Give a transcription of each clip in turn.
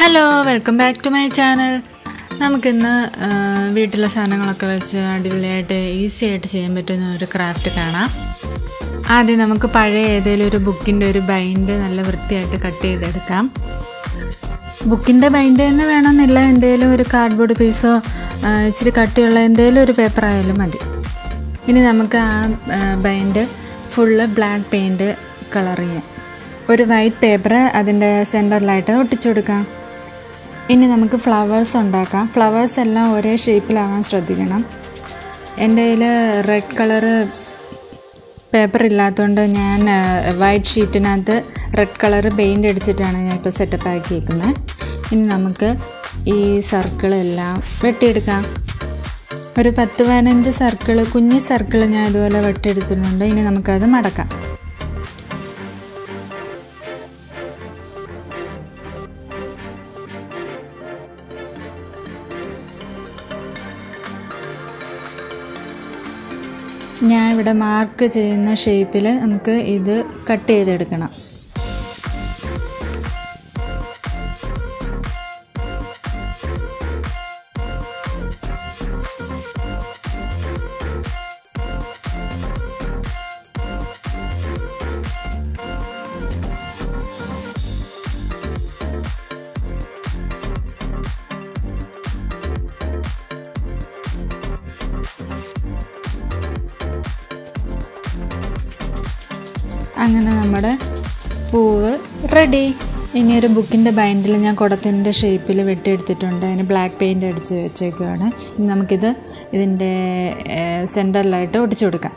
hello welcome back to my channel നമുക്കിന്ന് ആ, വീട്ടിലെ സാധനങ്ങളൊക്കെ വെച്ച് അടിപൊളിയായിട്ട് ഈസി ആയിട്ട് ചെയ്യാൻ പറ്റുന്ന ഒരു ക്രാഫ്റ്റ് കാണാം ആദ്യം നമുക്ക് പഴയ ഏതെങ്കിലും ഒരു ബുക്കിൻ്റെ ഒരു ബൈൻഡ് നല്ല വൃത്തിയായിട്ട് കട്ട് ചെയ്തെടുക്കാം ബുക്കിൻ്റെ ബൈൻഡ് തന്നെ വേണമെന്നില്ല എന്തെങ്കിലും ഒരു കാർഡ്ബോർഡ് പീസോ ആ, ഇച്ചിരി കട്ടിയുള്ള എന്തെങ്കിലും ഒരു പേപ്പർ ആയാലും മതി ഇനി നമുക്ക് ആ bind full black paint colour ചെയ്യാം ഒരു വൈറ്റ് പേപ്പർ അതിൻ്റെ സെൻറ്ററിലായിട്ട് ഒട്ടിച്ചു കൊടുക്കാം ഇനി നമുക്ക് ഫ്ലവേഴ്സ് ഉണ്ടാക്കാം ഫ്ലവേഴ്സ് എല്ലാം ഒരേ ഷേപ്പിലാവാൻ ശ്രദ്ധിക്കണം എൻ്റെ കയ്യിൽ റെഡ് കളറ് പേപ്പർ ഇല്ലാത്തതുകൊണ്ട് ഞാൻ വൈറ്റ് ഷീറ്റിനകത്ത് റെഡ് കളർ പെയിൻ്റ് അടിച്ചിട്ടാണ് ഞാൻ ഇപ്പോൾ സെറ്റപ്പ് ആക്കിയിരിക്കുന്നത് ഇനി നമുക്ക് ഈ സർക്കിളെല്ലാം വെട്ടിയെടുക്കാം ഒരു പത്ത് പതിനഞ്ച് സർക്കിൾ കുഞ്ഞി സർക്കിൾ ഞാൻ ഇതുപോലെ വെട്ടിയെടുത്തിട്ടുണ്ട് ഇനി നമുക്കത് മടക്കാം ഞാൻ ഇവിടെ മാർക്ക് ചെയ്യുന്ന ഷേപ്പിൽ നമുക്ക് ഇത് കട്ട് ചെയ്തെടുക്കണം അങ്ങനെ നമ്മുടെ പൂവ് റെഡി ഇനി ഒരു ബുക്കിൻ്റെ ബൈൻഡിൽ ഞാൻ കുടത്തിൻ്റെ ഷേപ്പിൽ വെട്ടിയെടുത്തിട്ടുണ്ട് അതിന് ബ്ലാക്ക് പെയിൻ്റ് അടിച്ച് വെച്ചേക്കുകയാണ് ഇനി നമുക്കിത് ഇതിൻ്റെ സെൻറ്ററിലായിട്ട് ഒട്ടിച്ചു കൊടുക്കാം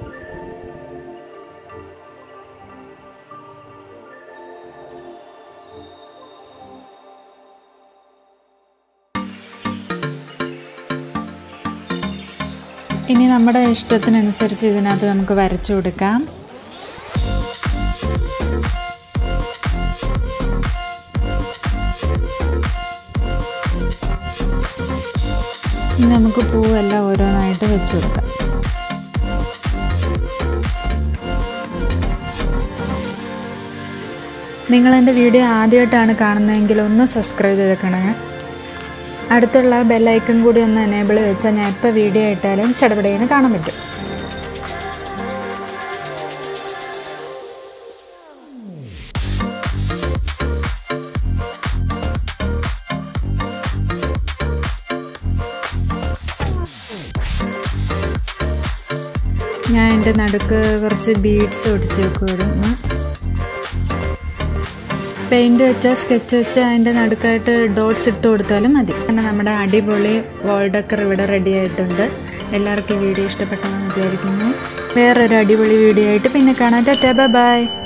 ഇനി നമ്മുടെ ഇഷ്ടത്തിനനുസരിച്ച് ഇതിനകത്ത് നമുക്ക് വരച്ചു കൊടുക്കാം ഇനി നമുക്ക് പൂവെല്ലാം ഓരോന്നായിട്ട് വെച്ച് കൊടുക്കാം നിങ്ങൾ എൻ്റെ വീഡിയോ ആദ്യമായിട്ടാണ് കാണുന്നതെങ്കിൽ ഒന്ന് സബ്സ്ക്രൈബ് ചെയ്തേക്കണേ അടുത്തുള്ള ബെല്ലൈക്കൺ കൂടി ഒന്ന് എനേബിൾ വെച്ചാൽ ഞാൻ എപ്പോൾ വീഡിയോ ഇട്ടാലും ചടപടേന്ന് കാണാൻ പറ്റും ഞാൻ എൻ്റെ നടുക്ക് കുറച്ച് ബീഡ്സ് ഒടിച്ച് വെക്കുമായിരുന്നു പെയിൻറ് വെച്ചാൽ സ്കെച്ച് വെച്ചാൽ അതിൻ്റെ നടുക്കായിട്ട് ഡോട്ട്സ് ഇട്ട് കൊടുത്താലും മതി അങ്ങനെ നമ്മുടെ അടിപൊളി വോൾ ഡെക്കർ ഇവിടെ റെഡി ആയിട്ടുണ്ട് എല്ലാവർക്കും ഈ വീഡിയോ ഇഷ്ടപ്പെട്ടെന്ന് വിചാരിക്കുന്നു വേറൊരു അടിപൊളി വീഡിയോ ആയിട്ട് പിന്നെ കാണാൻ ടാറ്റാ ബൈ